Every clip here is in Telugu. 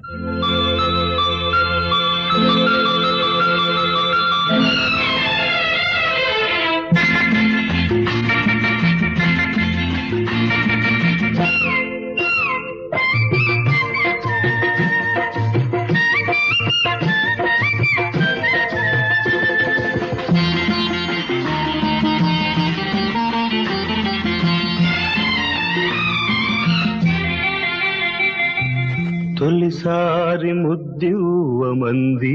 తొలిసారి ముద్దివ్వమంది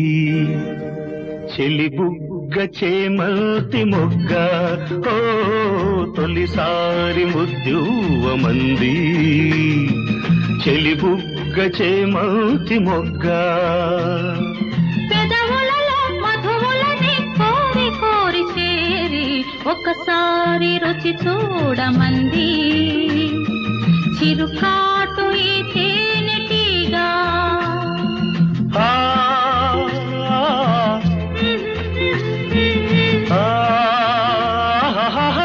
చెలి బుగ్గ చేమల్తి మొగ్గ ఓ తొలిసారి ముద్దివ్వమంది చెలి బుగ్గ చేమల్తి మొగ్గ పెదవులలో మధువులని కోరి కోరి చేరి ఒకసారి రుచి చూడమంది చిరుకాటు ఈ తేనెటీగా ఆ, ఆ, ఆ,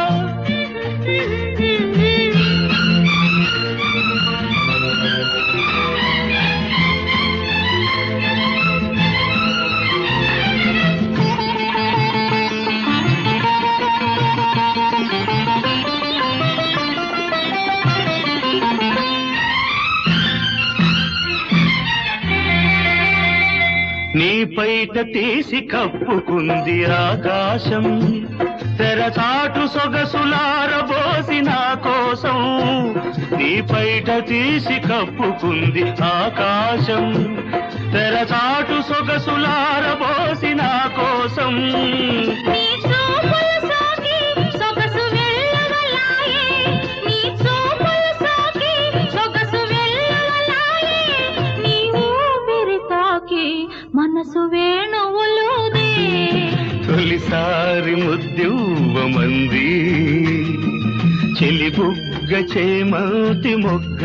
నీ పైట తీసి కప్పుకుంది ఆకాశం తెరచాటు సొగసులారబోసి నా కోసం నీ పైట తీసి కప్పుకుంది ఆకాశం తెరచాటు సొగసులారబోసి నా కోసం నీ చూపులు సోకి సొగసు వెళ్ళవలాయే నీ చూపులు సోకి సొగసు వెళ్ళవలాయే నీ ఊపిరి తాకి మనసు వేణువులుదే తొలిసారి ముద్దివ్వమంది చెలి బుగ్గ చేమతి మొగ్గ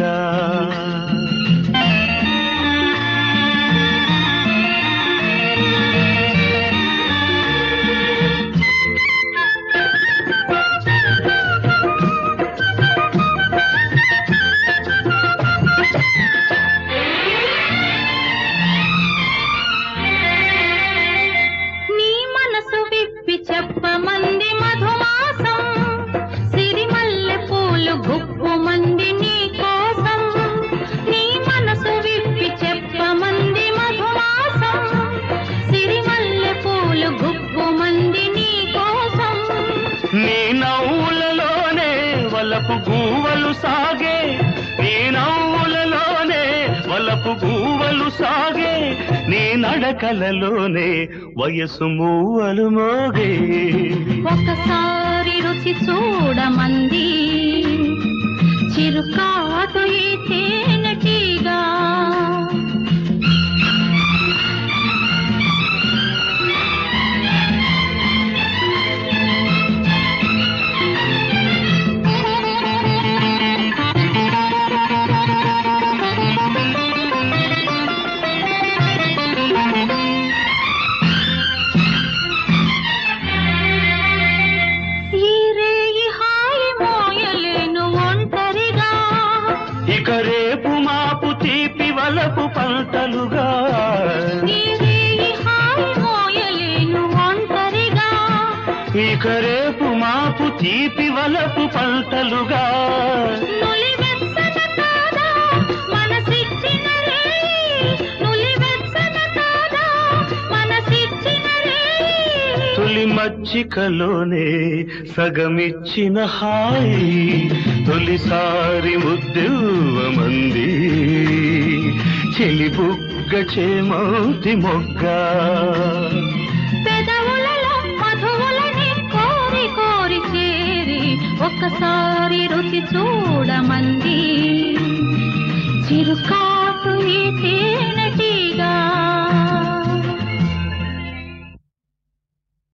నీ మనసు విప్పి చెప్పమంది మధుమాసం సిరిమల్లె పూలు గుప్పుమంది నీ కోసం నీ మనసు విప్పి చెప్పమంది మధుమాసం సిరిమల్లె పూలు గుప్పుమంది నీ కోసం నీ నవ్వులలోనే వలపు గూవలు సాగే నీ నవ్వులలోనే వలపు గూవలు సాగే నీ నడకలలోనే వయసు మూవలు మోగే ఒకసారి రుచి చూడమంది చిరుకాటు ఈ తేనెటీగా ఈ రేయి హాయి మోయలేను ఒంటరిగా ఇక రేపు మాపు తీపి వలపు పంటలుగా ఈ రేయి హాయి మోయలేను ఒంటరిగా ఇక రేపు మాపు తీపి వలపు పంటలుగా నులివెచ్చన కాదా మనసిచ్చిన రేయి నులివెచ్చన కాదా మనసిచ్చిన రేయి తొలి మచ్చికలోనే సగమిచ్చిన హాయి తొలిసారి ముద్దువమంది చెలి బుగ్గ చేమౌతి మొగ్గ పెదవులలో మధువులని కోరి కోరి చేరి ఒకసారి రుచి చూడమంది చిరుకా